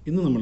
ഇന്ന് നമ്മൾ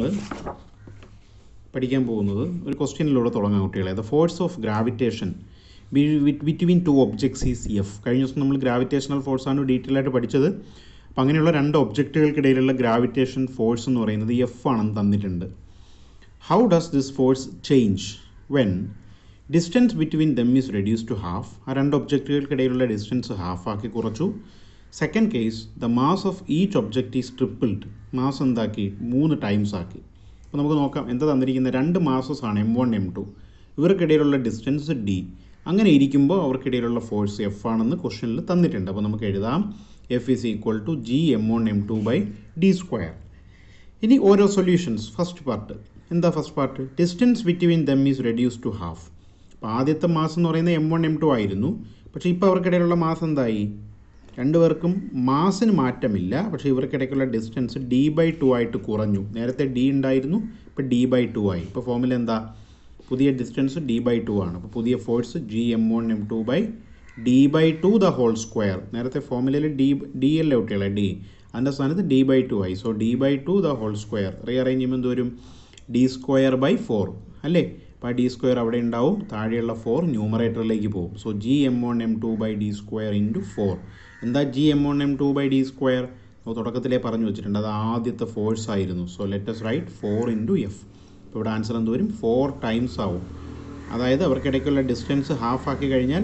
പഠിക്കാൻ പോകുന്നത് ഒരു ക്വസ്റ്റ്യനിലൂടെ തുടങ്ങാം കുട്ടികളെ the force of gravitation between two objects is F കഴിഞ്ഞ ദിവസം നമ്മൾ ഗ്രാവിറ്റേഷണൽ ഫോഴ്സാണ് ഡീറ്റെയിൽ ആയിട്ട് പഠിച്ചത് അപ്പം അങ്ങനെയുള്ള രണ്ട് ഒബ്ജക്റ്റുകൾക്കിടയിലുള്ള ഗ്രാവിറ്റേഷൻ ഫോഴ്സ് എന്ന് പറയുന്നത് എഫ് ആണെന്ന് തന്നിട്ടുണ്ട് how does this force change when distance between them is reduce to half ആ രണ്ട് ഒബ്ജക്റ്റുകൾക്കിടയിലുള്ള ഡിസ്റ്റൻസ് ഹാഫ് ആക്കി കുറച്ചു second case the mass of each object is tripled mass എന്താക്കി മൂന്ന് ടൈംസ് ആക്കി അപ്പോൾ നമുക്ക് നോക്കാം എന്താ തന്നിരിക്കുന്നത് രണ്ട് മാസസ് ആണ് എം വൺ എം ടു ഇവർക്കിടയിലുള്ള ഡിസ്റ്റൻസ് ഡി അങ്ങനെ ഇരിക്കുമ്പോൾ അവർക്കിടയിലുള്ള ഫോഴ്സ് എഫ് ആണെന്ന് ക്വസ്റ്റ്യനിൽ തന്നിട്ടുണ്ട് അപ്പോൾ നമുക്ക് എഴുതാം F is equal to G M one M two by D square ഇനി ഓരോ സൊല്യൂഷൻസ് ഫസ്റ്റ് പാർട്ട് എന്താ first part distance between them is reduce to half അപ്പോൾ ആദ്യത്തെ മാസം എന്ന് പറയുന്നത് എം വൺ എം ടു ആയിരുന്നു പക്ഷേ ഇപ്പോൾ അവർക്കിടയിലുള്ള മാസം എന്തായി രണ്ടുപേർക്കും മാസിന് മാറ്റമില്ല പക്ഷേ ഇവർക്കിടയ്ക്കുള്ള ഡിസ്റ്റൻസ് ഡി ബൈ ടു ആയിട്ട് കുറഞ്ഞു നേരത്തെ ഡി ഉണ്ടായിരുന്നു ഇപ്പോൾ ഡി ബൈ ടു ആയി ഇപ്പോൾ ഫോമിൽ എന്താ പുതിയ ഡിസ്റ്റൻസ് ഡി ബൈ ടു ആണ് അപ്പോൾ പുതിയ force G M one M two by D by two the whole square നേരത്തെ ഫോമിലയിൽ ഡി ഡി അല്ലേ കുട്ടികളെ ഡി അതിൻ്റെ സ്ഥാനത്ത് ഡി ബൈ ടു ആയി so D by two the whole square rearrange ചെയ്യുമ്പോൾ എന്ത് വരും ഡി സ്ക്വയർ ബൈ ഫോർ അല്ലേ അപ്പോൾ ഡി സ്ക്വയർ അവിടെ ഉണ്ടാവും താഴെയുള്ള ഫോർ ന്യൂമറേറ്ററിലേക്ക് പോകും so G M one M two by D square into four എന്താ G M one M two by D square തുടക്കത്തിലേ പറഞ്ഞു വെച്ചിട്ടുണ്ട് അത് ആദ്യത്തെ ഫോഴ്സ് ആയിരുന്നു so let's write four into F ഇപ്പോൾ ഇവിടെ ആൻസർ എന്ത് വരും ഫോർ ടൈംസ് ആവും അതായത് അവർക്കിടയ്ക്കുള്ള ഡിസ്റ്റൻസ് ഹാഫ് ആക്കി കഴിഞ്ഞാൽ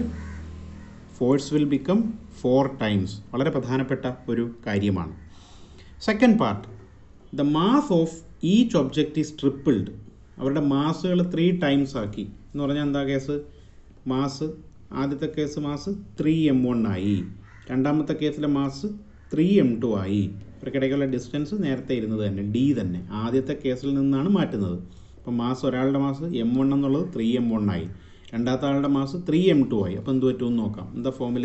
force will become four times വളരെ പ്രധാനപ്പെട്ട ഒരു കാര്യമാണ് second part the mass of each object is tripled അവരുടെ മാസുകൾ ത്രീ ടൈംസ് ആക്കി എന്ന് പറഞ്ഞാൽ എന്താ കേസ് മാസ് ആദ്യത്തെ case mass three M one ആയി രണ്ടാമത്തെ കേസിലെ മാസ് ത്രീ എം ടു ആയി ഇവർക്കിടയ്ക്കുള്ള ഡിസ്റ്റൻസ് നേരത്തെ ഇരുന്നത് തന്നെ ഡി തന്നെ ആദ്യത്തെ കേസിൽ നിന്നാണ് മാറ്റുന്നത് അപ്പം മാസ് ഒരാളുടെ മാസ് എം വൺ എന്നുള്ളത് ത്രീ എം വൺ ആയി രണ്ടാമത്തെ ആളുടെ മാസ് ത്രീ എം ടു ആയി അപ്പോൾ എന്ത് പറ്റുമെന്ന് നോക്കാം എന്താ formula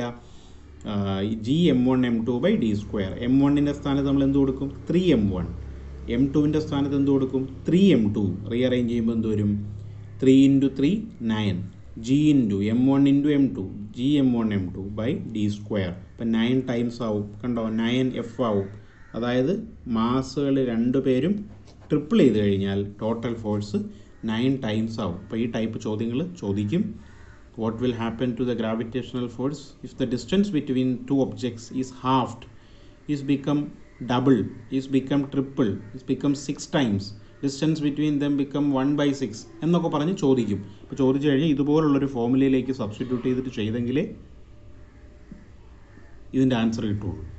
G M one M two by D square M വണ്ണിൻ്റെ സ്ഥാനത്ത് നമ്മൾ എന്ത് കൊടുക്കും ത്രീ എം വൺ എം ടുവിൻ്റെ സ്ഥാനത്ത് എന്ത് കൊടുക്കും ത്രീ എം ടു റീഅറേഞ്ച് ചെയ്യുമ്പോൾ എന്ത് വരും three into three nine G into M one into M two G M one M two by D square ഇപ്പം നയൻ ടൈംസ് ആവും കണ്ടോ നയൻ എഫ് ആവും അതായത് മാസുകൾ രണ്ടുപേരും ട്രിപ്പിൾ ചെയ്ത് കഴിഞ്ഞാൽ ടോട്ടൽ ഫോഴ്സ് നയൻ ടൈംസ് ആവും അപ്പോൾ ഈ ടൈപ്പ് ചോദ്യങ്ങൾ ചോദിക്കും what will happen to the gravitational force if the distance between two objects is halved is become double is become triple is become six times distance between them become one by six എന്നൊക്കെ പറഞ്ഞ് ചോദിക്കും അപ്പോൾ ചോദിച്ചു കഴിഞ്ഞാൽ ഇതുപോലുള്ളൊരു ഫോമുലയിലേക്ക് substitute ചെയ്തിട്ട് ചെയ്തെങ്കിലേ ഇതിൻ്റെ answer കിട്ടുള്ളൂ